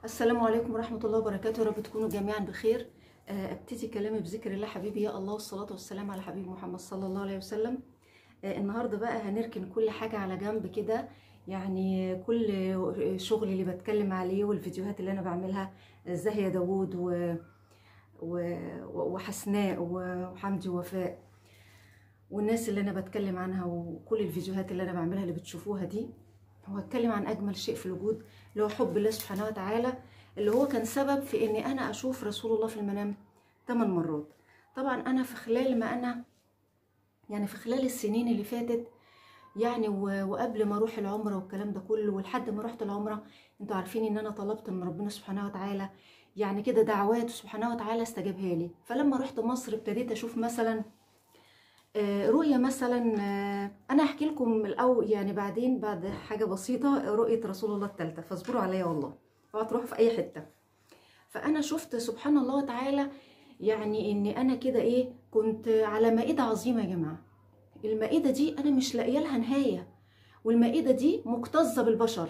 السلام عليكم ورحمة الله وبركاته يا رب تكونوا جميعا بخير آه، ابتدي كلامي بذكر الله حبيبي يا الله والصلاة والسلام على حبيب محمد صلى الله عليه وسلم آه، النهاردة بقى هنركن كل حاجة على جنب كده يعني كل شغل اللي بتكلم عليه والفيديوهات اللي انا بعملها زاهية داوود و... و... وحسناء وحمدي ووفاء والناس اللي انا بتكلم عنها وكل الفيديوهات اللي انا بعملها اللي بتشوفوها دي وهتكلم عن اجمل شيء في الوجود اللي هو حب الله سبحانه وتعالى اللي هو كان سبب في اني انا اشوف رسول الله في المنام ثمان مرات طبعا انا في خلال ما انا يعني في خلال السنين اللي فاتت يعني و- وقبل ما اروح العمره والكلام ده كله ولحد ما رحت العمره انتوا عارفين ان انا طلبت من ربنا سبحانه وتعالى يعني كده دعوات سبحانه وتعالى استجابها لي فلما رحت مصر ابتديت اشوف مثلا آه، رؤية مثلا آه، أنا أحكي لكم الأول يعني بعدين بعد حاجة بسيطة رؤية رسول الله الثالثة فاصبروا عليا والله اوعوا تروحوا في أي حتة فأنا شفت سبحان الله تعالى يعني إن أنا كده إيه كنت على مائدة عظيمة يا جماعة المائدة دي أنا مش لاقية لها نهاية والمائدة دي مكتظة بالبشر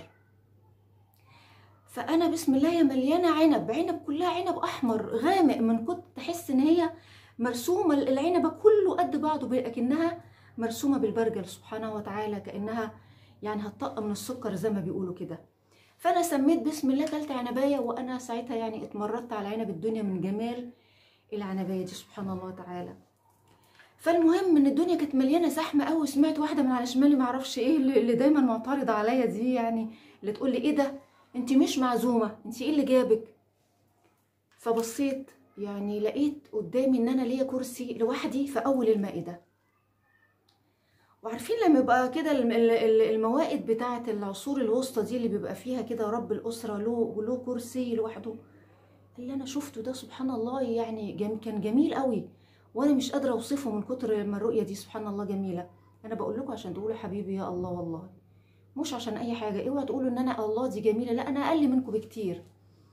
فأنا بسم الله يا مليانة عنب عنب كلها عنب أحمر غامق من كنت تحس إن هي مرسومة العنبة كله قد بعضه لكنها مرسومة بالبرجل سبحانه وتعالى كأنها يعني هتطق من السكر زي ما بيقولوا كده فأنا سميت بسم الله كلت عنباية وأنا ساعتها يعني اتمردت على عنب الدنيا من جمال العنباية دي سبحان الله تعالى فالمهم ان الدنيا كانت مليانه زحمه قوي سمعت واحده من على شمالي معرفش ايه اللي اللي دايما معترضه عليا دي يعني اللي تقول لي ايه ده انت مش معزومه انت ايه اللي جابك فبصيت يعني لقيت قدامي ان انا ليا كرسي لوحدي في اول المائده وعارفين لما يبقى كده الم- ال- ال- الموائد بتاعه العصور الوسطى دي اللي بيبقى فيها كده رب الاسره له له كرسي لوحده اللي انا شفته ده سبحان الله يعني جم كان جميل قوي وانا مش قادره اوصفه من كتر ما الرؤيه دي سبحان الله جميله انا بقول لكم عشان تقولوا حبيبي يا الله والله مش عشان اي حاجه اوعوا تقولوا ان انا الله دي جميله لا انا اقل منكم بكتير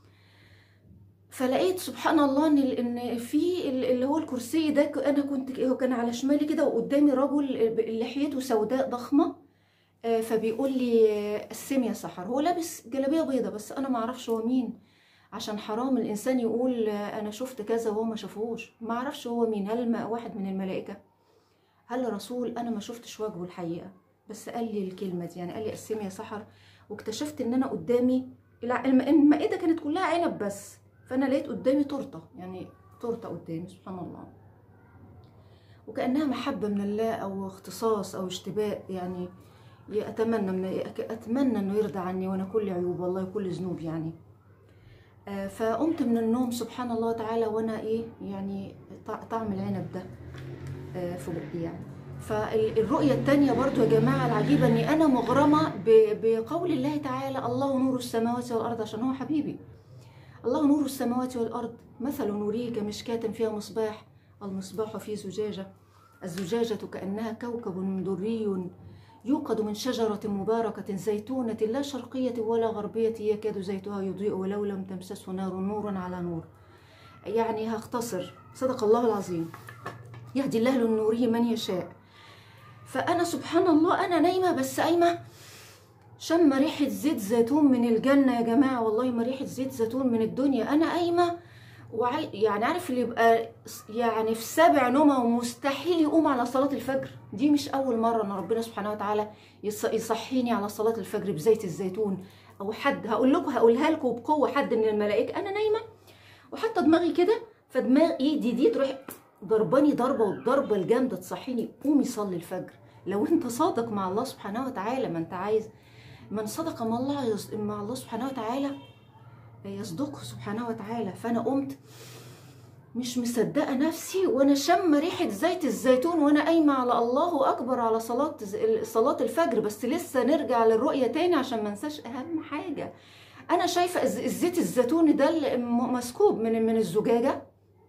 فلقيت سبحان الله ان ال- ان في ال- اللي هو الكرسي ده ك- انا كنت هو كان على شمالي كده وقدامي رجل ب- لحيته سوداء ضخمه آه، فبيقول لي آه، قسمي يا سحر هو لابس جلابيه بيضه بس انا ما اعرفش هو مين عشان حرام الانسان يقول آه، انا شفت كذا وهو ما شافوش ما اعرفش هو مين هل ما- واحد من الملائكه هل رسول انا ما شفتش وجهه الحقيقه بس قال لي الكلمه دي يعني قال لي قسمي يا سحر واكتشفت ان انا قدامي الع- الم- المائده كانت كلها عنب بس فانا لقيت قدامي تورته يعني تورته قدامي سبحان الله وكانها محبه من الله او اختصاص او اشتباك يعني اتمنى من اتمنى انه يرضى عني وانا كل عيوب والله كل ذنوب يعني آه، فقمت من النوم سبحان الله تعالى وانا ايه يعني طع- طعم العنب ده آه، في بقي يعني فالرؤية التانية برضو يا جماعة العجيبة اني انا مغرمة ب- بقول الله تعالى الله نور السماوات والارض عشان هو حبيبي الله نور السماوات والارض مثل نوره كمشكاة فيها مصباح المصباح في زجاجة الزجاجة كأنها كوكب دري يوقد من شجرة مباركة زيتونة لا شرقية ولا غربية يكاد زيتها يضيء ولو لم تمسسه نار نور على نور يعني هختصر صدق الله العظيم يهدي الله للنور من يشاء فأنا سبحان الله أنا نايمة بس قايمة شم ريحة زيت زيتون من الجنة يا جماعة والله ما ريحة زيت زيتون من الدنيا أنا قايمة وعي... يعني عارف اللي يبقى يعني في سابع نومه ومستحيل يقوم على صلاة الفجر دي مش أول مرة إن ربنا سبحانه وتعالى يص... يصحيني على صلاة الفجر بزيت الزيتون أو حد هقول لكم هقولها لكم بقوة حد من الملائكة أنا نايمة وحاطة دماغي كده فدماغ ايدي دي تروح ضرباني ضربة والضربة الجامدة تصحيني قومي صلي الفجر لو انت صادق مع الله سبحانه وتعالى ما انت عايز من صدق مع الله يص- مع الله سبحانه وتعالى يصدقه سبحانه وتعالى فانا قمت مش مصدقه نفسي وانا شم ريحه زيت الزيتون وانا قايمه على الله اكبر على صلاه صلاه الفجر بس لسه نرجع للرؤيه تاني عشان ما انساش اهم حاجه انا شايفه الز- الزيت الزيتوني ده اللي م- مسكوب من من الزجاجه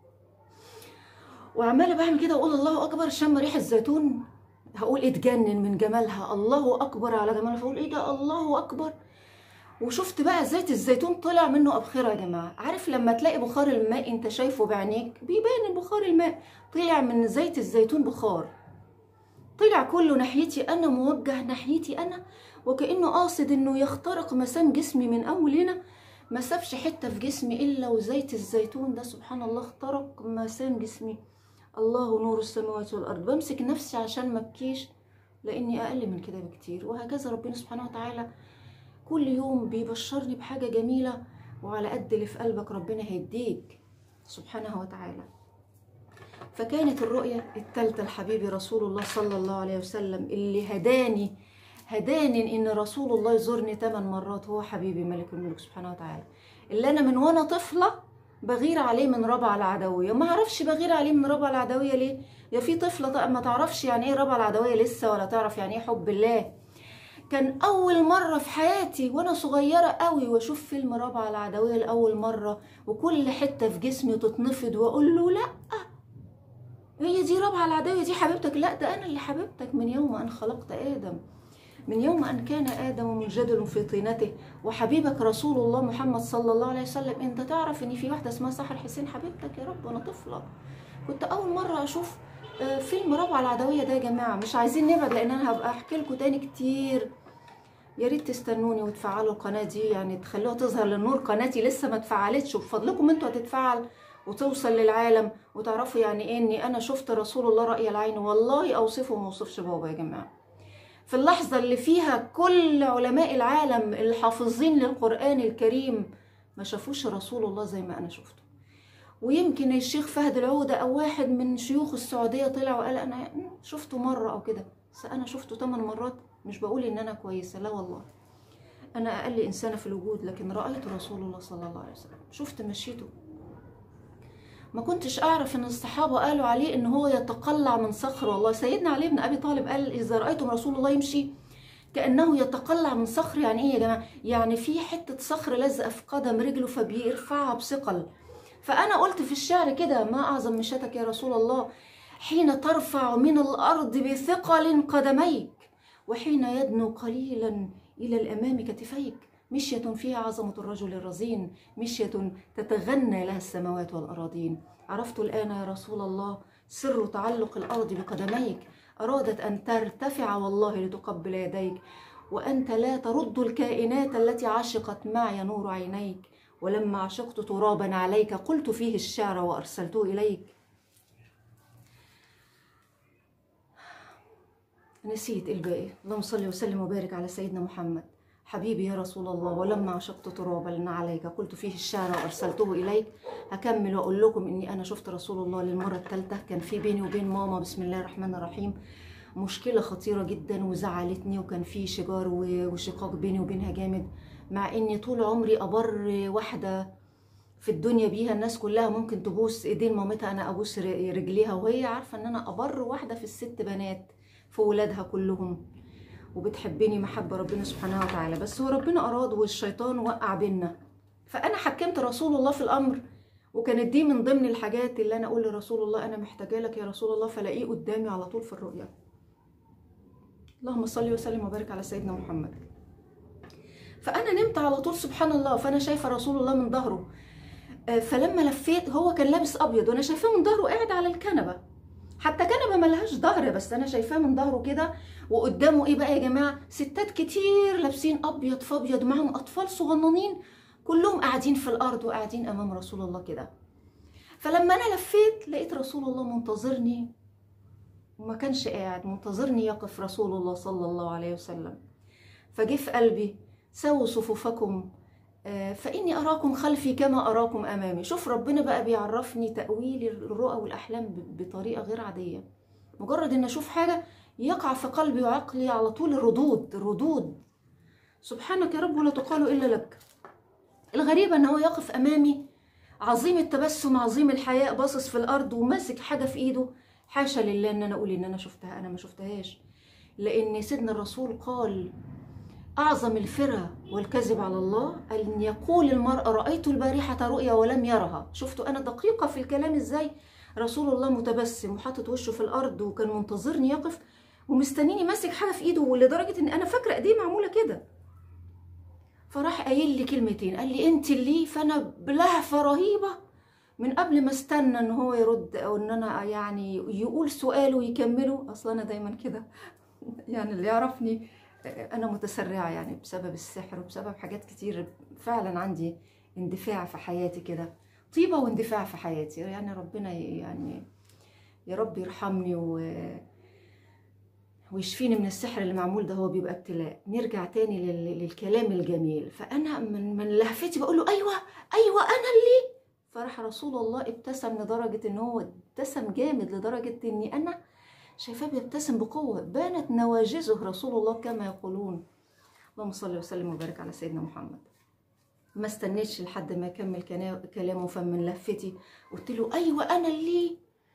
وعماله بعمل كده واقول الله اكبر شم ريحه الزيتون هقول اتجنن من جمالها الله اكبر على جمالها فاقول ايه ده الله اكبر وشفت بقى زيت الزيتون طلع منه ابخره يا جماعه عارف لما تلاقي بخار الماء انت شايفه بعينيك بيبان بخار الماء طلع من زيت الزيتون بخار طلع كله ناحيتي انا موجه ناحيتي انا وكانه قاصد انه يخترق مسام جسمي من اول هنا ما سابش حته في جسمي الا وزيت الزيتون ده سبحان الله اخترق مسام جسمي الله نور السماوات والارض بمسك نفسي عشان ما ابكيش لاني اقل من كده بكتير وهكذا ربنا سبحانه وتعالى كل يوم بيبشرني بحاجه جميله وعلى قد اللي في قلبك ربنا هيديك سبحانه وتعالى فكانت الرؤية التالتة لحبيبي رسول الله صلى الله عليه وسلم اللي هداني هداني ان رسول الله يزورني ثمان مرات هو حبيبي ملك الملك سبحانه وتعالى اللي انا من وانا طفله بغير عليه من ربع العدويه ما اعرفش بغير عليه من ربع العدويه ليه يا في طفله ما تعرفش يعني ايه ربع العدويه لسه ولا تعرف يعني ايه حب الله كان اول مره في حياتي وانا صغيره قوي واشوف فيلم ربع العدويه لاول مره وكل حته في جسمي تتنفض واقول له لا هي دي ربع العدويه دي حبيبتك لا ده انا اللي حبيبتك من يوم ان خلقت ادم من يوم أن كان آدم منجدل في طينته وحبيبك رسول الله محمد صلى الله عليه وسلم أنت تعرف إن في واحدة اسمها سحر حسين حبيبتك يا رب وأنا طفلة كنت أول مرة أشوف فيلم ربع العدوية ده يا جماعة مش عايزين نبعد لأن أنا هبقى أحكي لكم تاني كتير يا ريت تستنوني وتفعلوا القناة دي يعني تخلوها تظهر للنور قناتي لسه ما اتفعلتش وبفضلكم انتوا هتتفعل وتوصل للعالم وتعرفوا يعني ايه اني انا شفت رسول الله رأي العين والله اوصفه وما اوصفش بابا يا جماعه في اللحظة اللي فيها كل علماء العالم الحافظين للقرآن الكريم ما شافوش رسول الله زي ما أنا شفته ويمكن الشيخ فهد العودة أو واحد من شيوخ السعودية طلع وقال أنا شفته مرة أو كده بس أنا شفته ثمان مرات مش بقول إن أنا كويسة لا والله أنا أقل إنسانة في الوجود لكن رأيت رسول الله صلى الله عليه وسلم شفت مشيته ما كنتش اعرف ان الصحابه قالوا عليه ان هو يتقلع من صخر والله سيدنا علي بن ابي طالب قال اذا رايتم رسول الله يمشي كانه يتقلع من صخر يعني ايه يا جماعه يعني في حته صخر لازقه في قدم رجله فبيرفعها بثقل فانا قلت في الشعر كده ما اعظم مشاتك يا رسول الله حين ترفع من الارض بثقل قدميك وحين يدنو قليلا الى الامام كتفيك مشية فيها عظمة الرجل الرزين مشية تتغنى لها السماوات والأراضين عرفت الآن يا رسول الله سر تعلق الأرض بقدميك أرادت أن ترتفع والله لتقبل يديك وأنت لا ترد الكائنات التي عشقت معي نور عينيك ولما عشقت ترابا عليك قلت فيه الشعر وأرسلته إليك نسيت الباقي اللهم صل وسلم وبارك على سيدنا محمد حبيبي يا رسول الله ولما عشقت ترابا عليك قلت فيه الشعر وارسلته اليك هكمل واقول لكم اني انا شفت رسول الله للمره الثالثه كان في بيني وبين ماما بسم الله الرحمن الرحيم مشكله خطيره جدا وزعلتني وكان في شجار وشقاق بيني وبينها جامد مع اني طول عمري ابر واحده في الدنيا بيها الناس كلها ممكن تبوس ايدين مامتها انا ابوس رجليها وهي عارفه ان انا ابر واحده في الست بنات في ولادها كلهم وبتحبني محبه ربنا سبحانه وتعالى بس هو ربنا اراد والشيطان وقع بينا فانا حكمت رسول الله في الامر وكانت دي من ضمن الحاجات اللي انا اقول لرسول الله انا محتاجه لك يا رسول الله فلاقيه قدامي على طول في الرؤيا اللهم صل وسلم وبارك على سيدنا محمد فانا نمت على طول سبحان الله فانا شايفه رسول الله من ظهره فلما لفيت هو كان لابس ابيض وانا شايفاه من ظهره قاعد على الكنبه حتى كنبه ملهاش ظهر بس انا شايفاه من ظهره كده وقدامه ايه بقى يا جماعه ستات كتير لابسين ابيض في ابيض معاهم اطفال صغننين كلهم قاعدين في الارض وقاعدين امام رسول الله كده فلما انا لفيت لقيت رسول الله منتظرني وما كانش قاعد منتظرني يقف رسول الله صلى الله عليه وسلم فجه في قلبي سووا صفوفكم فإني أراكم خلفي كما أراكم أمامي شوف ربنا بقى بيعرفني تأويل الرؤى والأحلام بطريقة غير عادية مجرد أن أشوف حاجة يقع في قلبي وعقلي على طول الردود الردود سبحانك يا رب ولا تقال إلا لك الغريبة أن هو يقف أمامي عظيم التبسم عظيم الحياء باصص في الأرض وماسك حاجة في إيده حاشا لله أن أنا أقول إن أنا شفتها أنا ما شفتهاش لأن سيدنا الرسول قال أعظم الفرى والكذب على الله أن يقول المرء رأيت البارحة رؤيا ولم يرها شفتوا أنا دقيقة في الكلام إزاي رسول الله متبسم وحاطط وشه في الأرض وكان منتظرني يقف ومستنيني ماسك حاجة في إيده ولدرجة إن أنا فاكرة إيديه معمولة كده فراح قايل لي كلمتين قال لي أنت اللي فأنا بلهفة رهيبة من قبل ما استنى ان هو يرد او ان انا يعني يقول سؤاله ويكمله اصلا انا دايما كده يعني اللي يعرفني انا متسرعه يعني بسبب السحر وبسبب حاجات كتير فعلا عندي اندفاع في حياتي كده طيبة واندفاع في حياتي يعني ربنا ي- يعني يا رب يرحمني و... ويشفيني من السحر اللي معمول ده هو بيبقى ابتلاء نرجع تاني لل... للكلام الجميل فأنا من, من لهفتي بقول له أيوة أيوة أنا اللي فراح رسول الله ابتسم لدرجة إن هو ابتسم جامد لدرجة إني أنا شايفاه بيبتسم بقوة بانت نواجذه رسول الله كما يقولون اللهم صل وسلم وبارك على سيدنا محمد ما استنيتش لحد ما يكمل كنا- كلامه فمن لفتي قلت له ايوه انا اللي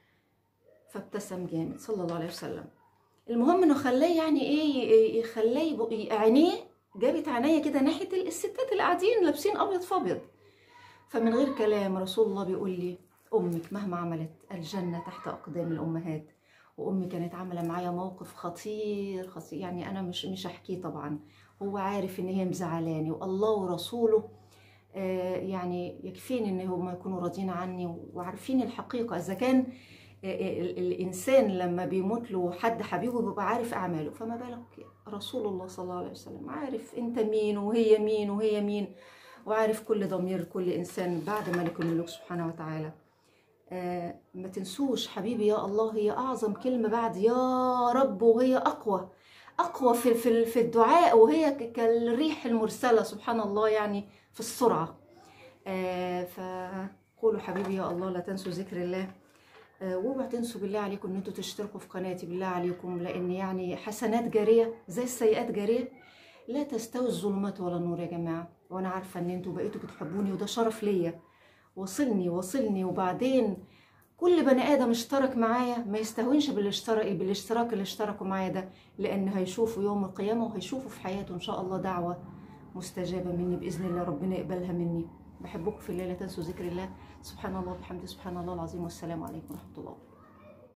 فابتسم جامد صلى الله عليه وسلم المهم انه خلاه يعني ايه ي- يخلاه يبقى- عينيه جابت عينيا كده ناحيه الستات اللي قاعدين لابسين ابيض فابيض فمن غير كلام رسول الله بيقول لي امك مهما عملت الجنه تحت اقدام الامهات وامي كانت عامله معايا موقف خطير خطير يعني انا مش مش احكيه طبعا هو عارف ان هي مزعلاني والله ورسوله آه، يعني يكفيني ان هم يكونوا راضيين عني وعارفين الحقيقه اذا كان آه، ال- الانسان لما بيموت له حد حبيبه بيبقى عارف اعماله فما بالك رسول الله صلى الله عليه وسلم عارف انت مين وهي مين وهي مين وعارف كل ضمير كل انسان بعد ملك الملوك سبحانه وتعالى آه، ما تنسوش حبيبي يا الله هي اعظم كلمه بعد يا رب وهي اقوى اقوى في في في الدعاء وهي ك- كالريح المرسله سبحان الله يعني في السرعه آه، فقولوا حبيبي يا الله لا تنسوا ذكر الله آه، واوعوا تنسوا بالله عليكم ان انتوا تشتركوا في قناتي بالله عليكم لان يعني حسنات جاريه زي السيئات جاريه لا تستوي الظلمات ولا النور يا جماعه وانا عارفه ان انتوا بقيتوا بتحبوني وده شرف ليا وصلني وصلني وبعدين كل بني ادم اشترك معايا ما يستهونش بالاشتراك بالاشتراك اللي اشتركوا معايا ده لان هيشوفوا يوم القيامه وهيشوفوا في حياته ان شاء الله دعوه مستجابه مني باذن الله ربنا يقبلها مني بحبكم في الله لا تنسوا ذكر الله سبحان الله وبحمده سبحان الله العظيم والسلام عليكم ورحمه الله وبركاته